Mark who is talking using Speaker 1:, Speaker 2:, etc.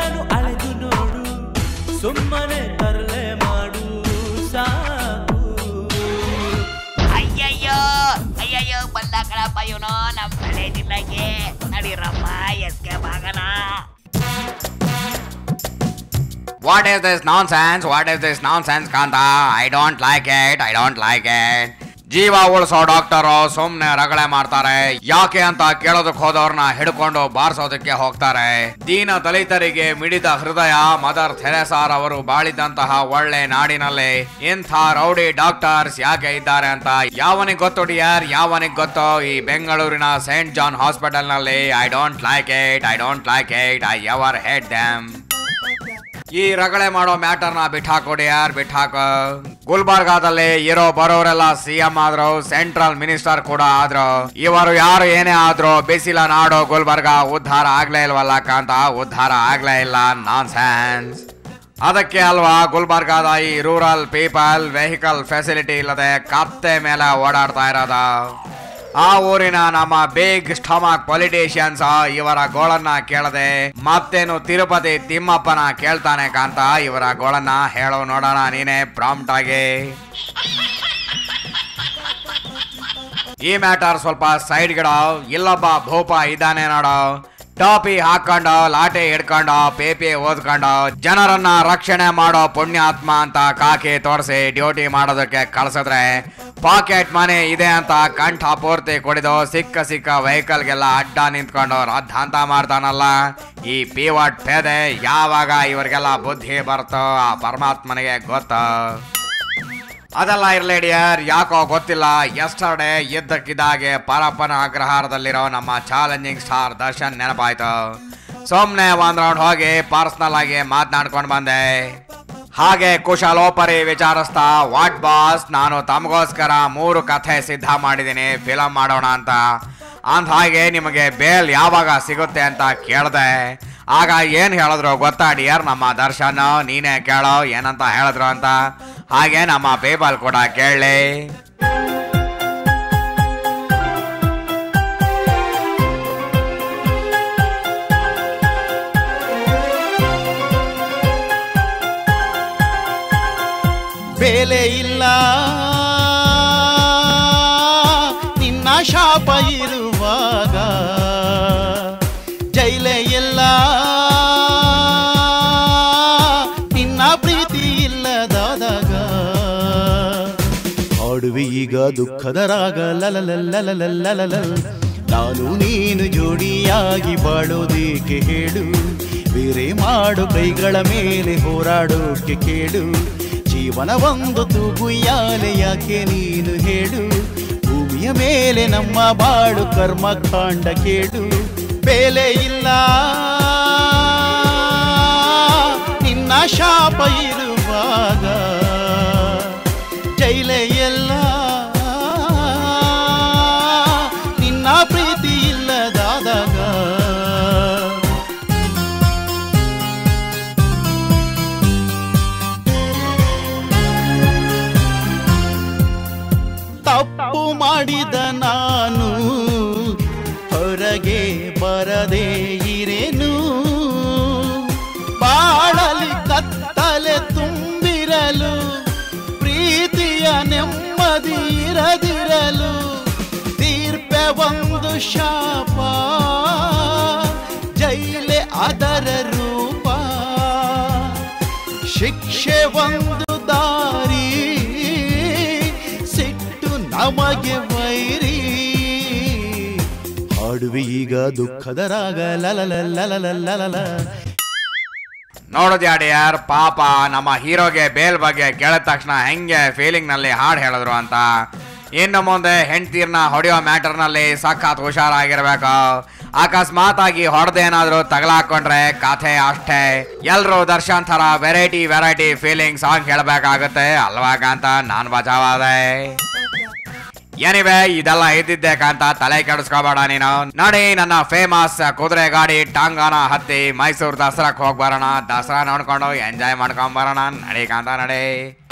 Speaker 1: ಎಲ್ಲಾನು ಅಳೆದು ನೋಡು ಸುಮ್ಮನೆ ತರಲೆ ಮಾಡು ಸಾಕು
Speaker 2: ಅಯ್ಯಯ್ಯೋ ಅಯ್ಯಯ್ಯೋ ಬಂದ ಕಣಪ್ಪ ಇವನು ನಮ್ ತಲೆ ಜಿಲ್ಲೆಗೆ ನಡೀರಪ್ಪ ಎಸ್ಕೇಪ್ ಆಗೋಣ
Speaker 3: What is this nonsense? What is this nonsense, Kanta? I don't like it. I don't like it. ಜೀವ ಉಳಿಸೋ ಡಾಕ್ಟರು ಸುಮ್ನೆ ರಗಳೆ ಮಾಡ್ತಾರೆ ಯಾಕೆ ಅಂತ ಕೇಳೋದಕ್ ಹೋದವ್ರನ್ನ ಹಿಡ್ಕೊಂಡು ಬಾರಿಸೋದಕ್ಕೆ ಹೋಗ್ತಾರೆ ದೀನ ದಲಿತರಿಗೆ ಮಿಡಿದ ಹೃದಯ ಮದರ್ ಥೆರೆಸಾರ್ ಅವರು ಬಾಳಿದಂತಹ ಒಳ್ಳೆ ನಾಡಿನಲ್ಲಿ ಇಂಥ ರೌಡಿ ಡಾಕ್ಟರ್ಸ್ ಯಾಕೆ ಇದ್ದಾರೆ ಅಂತ ಯಾವನಿಗೆ ಗೊತ್ತು ಡಿಯರ್ ಯಾವನಿಗೆ ಗೊತ್ತು ಈ ಬೆಂಗಳೂರಿನ ಸೈಂಟ್ ಜಾನ್ ಹಾಸ್ಪಿಟಲ್ ನಲ್ಲಿ I don't like it I don't like it I ever hate damn ಈ ರಗಳೆ ಮಾಡೋ ಮ್ಯಾಟರ್ನ ಬಿಟ್ಟಾಕೊಡಿ ಯಾರ್ ಬಿಟ್ಟಾಕ ಗುಲ್ಬರ್ಗಾದಲ್ಲಿ ಇರೋ ಬರೋರೆಲ್ಲ ಸಿಎಂ ಆದ್ರು ಸೆಂಟ್ರಲ್ ಮಿನಿಸ್ಟರ್ ಕೂಡ ಆದ್ರು ಇವರು ಯಾರು ಏನೇ ಆದ್ರೂ ಬಿಸಿಲ ನಾಡು ಗುಲ್ಬರ್ಗಾ ಉದ್ಧಾರ ಆಗ್ಲೇ ಇಲ್ವಲ್ಲ ಕಾಂತ ಉದ್ಧಾರ ಆಗ್ಲೇ ಇಲ್ಲ ನಾನ್ ಸ್ಯಾನ್ಸ್ ಅದಕ್ಕೆ ಅಲ್ವಾ ಗುಲ್ಬರ್ಗಾದ ಈ ರೂರಲ್ ಪೀಪಲ್ ವೆಹಿಕಲ್ ಫೆಸಿಲಿಟಿ ಇಲ್ಲದೆ ಕತ್ತೆ ಮೇಲೆ ಓಡಾಡ್ತಾ ಇರೋದು ಆ ಊರಿನ ನಮ್ಮ ಬಿಗ್ ಸ್ಟಮಕ್ ಪೊಲಿಟಿಷಿಯನ್ಸ್ ಇವರ ಗೋಳನ್ನ ಕೇಳದೆ ಮತ್ತೇನು ತಿರುಪತಿ ತಿಮ್ಮಪ್ಪನ ಕೇಳ್ತಾನೆ ಕಾಂತ ಇವರ ಗೋಳನ್ನ ಹೇಳೋ ನೋಡೋಣ ನೀನೇ ಪ್ರಾಂಪ್ಟ್ ಆಗಿ ಈ ಮ್ಯಾಟರ್ ಸ್ವಲ್ಪ ಸೈಡ್ ಗಿಡ ಇಲ್ಲೊಬ್ಬ ಭೂಪ ಇದ್ದಾನೆ ನೋಡು ಟಾಪಿ ಹಾಕೊಂಡು ಲಾಟೆ ಹಿಡ್ಕೊಂಡು ಪೇಪಿ ಓದ್ಕೊಂಡು ಜನರನ್ನ ರಕ್ಷಣೆ ಮಾಡೋ ಪುಣ್ಯಾತ್ಮ ಅಂತ ಕಾಕಿ ತೋರಿಸಿ ಡ್ಯೂಟಿ ಮಾಡೋದಕ್ಕೆ ಕಳ್ಸಿದ್ರೆ ಪಾಕೆಟ್ ಮನಿ ಇದೆ ಅಂತ ಕಂಠ ಪೂರ್ತಿ ಕುಡಿದು ಸಿಕ್ಕ ಸಿಕ್ಕ ವೆಹಿಕಲ್ಗೆಲ್ಲ ಅಡ್ಡ ನಿಂತ್ಕೊಂಡು ರದ್ದಾಂತ ಮಾಡ್ತಾನಲ್ಲ ಈ ಪಿವಟ್ ಪೇದೆ ಯಾವಾಗ ಇವರಿಗೆಲ್ಲ ಬುದ್ಧಿ ಬರ್ತೋ ಆ ಪರಮಾತ್ಮನಿಗೆ ಗೊತ್ತು ಅದೆಲ್ಲ ಇರ್ಲಿ ಡಿಯರ್ ಯಾಕೋ ಗೊತ್ತಿಲ್ಲ ಎಸ್ಟರ್ಡೇ ಇದ್ದಕ್ಕಿದ್ದಾಗೆ ಪರಪ್ಪನ ಅಗ್ರಹಾರದಲ್ಲಿರೋ ನಮ್ಮ ಚಾಲೆಂಜಿಂಗ್ ಸ್ಟಾರ್ ದರ್ಶನ್ ನೆನಪಾಯ್ತು ಸುಮ್ನೆ ಒಂದ್ ರೌಂಡ್ ಹೋಗಿ ಪರ್ಸನಲ್ ಆಗಿ ಮಾತನಾಡ್ಕೊಂಡು ಬಂದೆ ಹಾಗೆ ಕುಶಲೋಪರಿ ವಿಚಾರಿಸ್ತಾ ವಾಟ್ ಬಾಸ್ ನಾನು ತಮಗೋಸ್ಕರ ಮೂರು ಕಥೆ ಸಿದ್ಧ ಮಾಡಿದ್ದೀನಿ ಫಿಲಮ್ ಮಾಡೋಣ ಅಂತ ಅಂದ ಹಾಗೆ ನಿಮಗೆ ಬೇಲ್ ಯಾವಾಗ ಸಿಗುತ್ತೆ ಅಂತ ಕೇಳಿದೆ ಆಗ ಏನ್ ಹೇಳಿದ್ರು ಗೊತ್ತಾ ಡಿಯರ್ ನಮ್ಮ ದರ್ಶನ್ ನೀನೇ ಕೇಳೋ ಏನಂತ ಹೇಳಿದ್ರು ಅಂತ ಹಾಗೆ ನಮ್ಮ ಪೇಪಲ್ ಕೂಡ ಕೇಳಲಿ
Speaker 4: ಬೆಲೆ ಇಲ್ಲ ನಿನ್ನ ಶಾಪ ಇರುವಾಗ ಜೈಲೆ ಇಲ್ಲ ನಿನ್ನ ಪ್ರೀತಿ ಇಲ್ಲದಾದಾಗ ಹಾಡುವೆ ಈಗ ದುಃಖದ ರಾಗ ಲಲಲಲಲಲಲಲಲ. ನಾನು ನೀನು ಜೋಡಿಯಾಗಿ ಬಾಳೋದೇಕೆ ಹೇಳು ಬೇರೆ ಮಾಡು ಕೈಗಳ ಮೇಲೆ ಹೋರಾಡೋಕೆ ಕೇಳು ಜೀವನ ಒಂದು ತೂಗುಯ್ಯಾಲೆ ಯಾಕೆ ನೀನು ಹೇಳು ಭೂಮಿಯ ಮೇಲೆ ನಮ್ಮ ಬಾಳು ಕರ್ಮ ಕಾಂಡ ಕೇಳು ಬೆಲೆ ಇಲ್ಲ ನಿನ್ನ ಶಾಪ ಇರುವಾಗ ಜೈಲೆ ಎಲ್ಲ ನಿನ್ನ ಪ್ರೀತಿ ಇಲ್ಲದಾದಾಗ ತಪ್ಪು ಮಾಡಿದ ನಾನು ಹೊರಗೆ ಬರದೇ ಇರೇನು ಬಾಳಲಿ ಕತ್ತಲೆ ತುಂಬಿರಲು ಪ್ರೀತಿಯ ನೆಮ್ಮದಿ ಇರದಿರಲು ತೀರ್ಪೆ ಒಂದು ಶಾಪ ಜೈಲೆ ಅದರ ರೂಪ ಶಿಕ್ಷೆ ಒಂದು ದಾರಿ ಸಿಟ್ಟು ನಮಗೆ ವೈರಿ ಹಾಡುವೆ ಈಗ ದುಃಖದ ರಾಗ ಲಲಲಲಲಲಲಲ
Speaker 3: ನೋಡೋದು ಯಾರ್ ಪಾಪ ನಮ್ಮ ಹೀರೋಗೆ ಬೇಲ್ ಬಗ್ಗೆ ಕೇಳಿದ ತಕ್ಷಣ ಹೆಂಗೆ ಫೀಲಿಂಗ್ ನಲ್ಲಿ ಹಾಡು ಹೇಳಿದ್ರು ಅಂತ ಇನ್ನು ಮುಂದೆ ಹೆಂಡ್ತೀರ್ನ ಹೊಡೆಯೋ ಮ್ಯಾಟರ್ ನಲ್ಲಿ ಸಖತ್ ಹುಷಾರಾಗಿರ್ಬೇಕು ಅಕಸ್ಮಾತ್ ಆಗಿ ಹೊಡೆದೇನಾದ್ರೂ ತಗಲಾಕೊಂಡ್ರೆ ಕಥೆ ಅಷ್ಟೇ ಎಲ್ರು ದರ್ಶನ್ ಥರ ವೆರೈಟಿ ವೆರೈಟಿ ಫೀಲಿಂಗ್ ಸಾಂಗ್ ಹೇಳ್ಬೇಕಾಗುತ್ತೆ ಅಲ್ವಾಗ ಅಂತ ನಾನ್ ಬಚಾವಾದೆ ಎನಿವೆ ಇದೆಲ್ಲ ಇದ್ದಿದ್ದೆ ಕಾಂತ ತಲೆ ಕೆಡಿಸ್ಕೋಬೇಡ ನೀನು ನಡಿ ನನ್ನ ಫೇಮಸ್ ಕುದುರೆ ಗಾಡಿ ಟಾಂಗಾನ ಹತ್ತಿ ಮೈಸೂರು ದಸರಾಕ್ ಹೋಗ್ ಬರೋಣ ದಸರಾ ನೋಡ್ಕೊಂಡು ಎಂಜಾಯ್ ಮಾಡ್ಕೊಂಡ್ ಬರೋಣ ನಡಿ ಕಾಂತ ನಡಿ